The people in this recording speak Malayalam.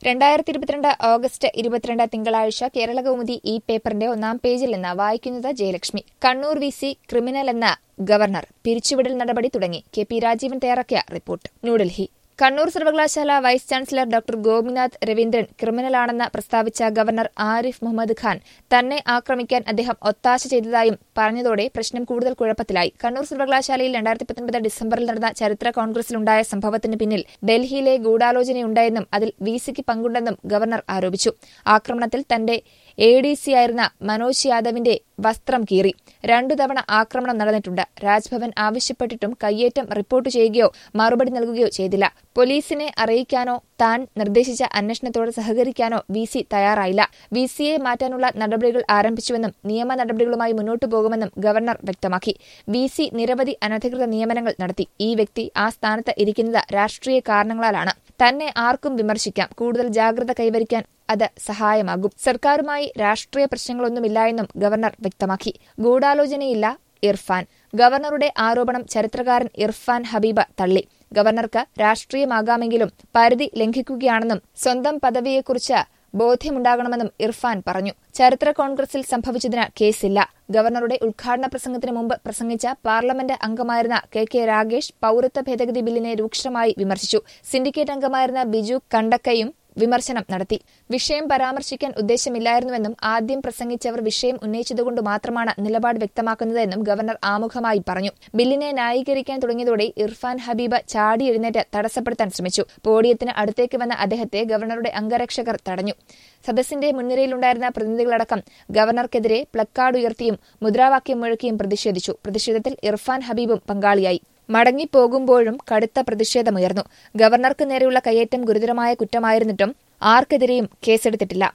രണ്ടായിരത്തി ഇരുപത്തിരണ്ട് ഓഗസ്റ്റ് ഇരുപത്തിരണ്ട് തിങ്കളാഴ്ച കേരളകൗമുദി ഈ പേപ്പറിന്റെ ഒന്നാം പേജിൽ നിന്ന് വായിക്കുന്നത് Jayalakshmi Kannur V C criminal എന്ന ഗവർണർ പിരിച്ചുവിടൽ നടപടി തുടങ്ങി കെ പി രാജീവൻ തയ്യാറാക്കിയ റിപ്പോർട്ട് ന്യൂഡൽഹി കണ്ണൂർ സർവകലാശാല vice chancellor doctor Gopinath Raveendran ക്രിമിനലാണെന്ന് പ്രസ്താവിച്ച ഗവർണർ ആരിഫ് മുഹമ്മദ് ഖാൻ തന്നെ ആക്രമിക്കാൻ അദ്ദേഹം ഒത്താശ ചെയ്തതായും പറഞ്ഞതോടെ പ്രശ്നം കൂടുതൽ കുഴപ്പത്തിലായി കണ്ണൂർ സർവകലാശാലയിൽ രണ്ടായിരത്തി പത്തൊൻപത് ഡിസംബറിൽ നടന്ന ചരിത്ര കോൺഗ്രസിലുണ്ടായ സംഭവത്തിന് പിന്നിൽ ഡൽഹിയിലെ ഗൂഢാലോചനയുണ്ടായെന്നും അതിൽ വി സിക്ക് പങ്കുണ്ടെന്നും ഗവർണർ ആരോപിച്ചു ആക്രമണത്തിൽ തന്റെ എ ഡി സി ആയിരുന്ന മനോജ് യാദവിന്റെ വസ്ത്രം കീറി രണ്ടു തവണ ആക്രമണം നടന്നിട്ടുണ്ട് രാജ്ഭവൻ ആവശ്യപ്പെട്ടിട്ടും കയ്യേറ്റം റിപ്പോർട്ട് ചെയ്യുകയോ മറുപടി നൽകുകയോ ചെയ്തില്ല പോലീസിനെ അറിയിക്കാനോ താൻ നിർദ്ദേശിച്ച അന്വേഷണത്തോട് സഹകരിക്കാനോ വി സി തയ്യാറായില്ല വി സിയെ മാറ്റാനുള്ള നടപടികൾ ആരംഭിച്ചുവെന്നും നിയമ നടപടികളുമായി മുന്നോട്ടു പോകുമെന്നും ഗവർണർ വ്യക്തമാക്കി വി സി നിരവധി അനധികൃത നിയമനങ്ങൾ നടത്തി ഈ വ്യക്തി ആ സ്ഥാനത്ത് ഇരിക്കുന്നത് രാഷ്ട്രീയ കാരണങ്ങളാലാണ് തന്നെ ആർക്കും വിമർശിക്കാം കൂടുതൽ ജാഗ്രത കൈവരിക്കാൻ അത് സഹായമാകും സർക്കാരുമായി രാഷ്ട്രീയ പ്രശ്നങ്ങളൊന്നുമില്ലായെന്നും ഗവർണർ വ്യക്തമാക്കി ഗൂഢാലോചനയില്ല ഇർഫാൻ ഗവർണറുടെ ആരോപണം ചരിത്രകാരൻ ഇർഫാൻ ഹബീബ തള്ളി ഗവർണർക്ക് രാഷ്ട്രീയമാകാമെങ്കിലും പരിധി ലംഘിക്കുകയാണെന്നും സ്വന്തം പദവിയെക്കുറിച്ച് ബോധ്യമുണ്ടാകണമെന്നും ഇർഫാൻ പറഞ്ഞു ചരിത്ര കോൺഗ്രസിൽ സംഭവിച്ചതിന് കേസില്ല ഗവർണറുടെ ഉദ്ഘാടന പ്രസംഗത്തിന് മുമ്പ് പ്രസംഗിച്ച പാർലമെന്റ് അംഗമായിരുന്ന കെ കെ രാഗേഷ് പൌരത്വ ഭേദഗതി ബില്ലിനെ രൂക്ഷമായി വിമർശിച്ചു സിൻഡിക്കേറ്റ് അംഗമായിരുന്ന ബിജു കണ്ടക്കയും വിമർശനം നടത്തി വിഷയം പരാമർശിക്കാൻ ഉദ്ദേശമില്ലായിരുന്നുവെന്നും ആദ്യം പ്രസംഗിച്ചവർ വിഷയം ഉന്നയിച്ചതുകൊണ്ട് മാത്രമാണ് നിലപാട് വ്യക്തമാക്കുന്നതെന്നും ഗവർണർ ആമുഖമായി പറഞ്ഞു ബില്ലിനെ ന്യായീകരിക്കാൻ തുടങ്ങിയതോടെ ഇർഫാൻ ഹബീബ് ചാടി എഴുന്നേറ്റ് തടസ്സപ്പെടുത്താൻ ശ്രമിച്ചു പോഡിയത്തിന് അടുത്തേക്ക് വന്ന അദ്ദേഹത്തെ ഗവർണറുടെ അംഗരക്ഷകർ തടഞ്ഞു സദസ്സിന്റെ മുൻനിരയിലുണ്ടായിരുന്ന പ്രതിനിധികളടക്കം ഗവർണർക്കെതിരെ പ്ലക്കാർഡ് ഉയർത്തിയും മുദ്രാവാക്യം മുഴക്കിയും പ്രതിഷേധിച്ചു പ്രതിഷേധത്തിൽ ഇർഫാൻ ഹബീബും പങ്കാളിയായി മടങ്ങിപ്പോകുമ്പോഴും കടുത്ത പ്രതിഷേധമുയർന്നു ഗവർണർക്ക് നേരെയുള്ള കയ്യേറ്റം ഗുരുതരമായ കുറ്റമായിരുന്നിട്ടും ആർക്കെതിരെയും കേസെടുത്തിട്ടില്ല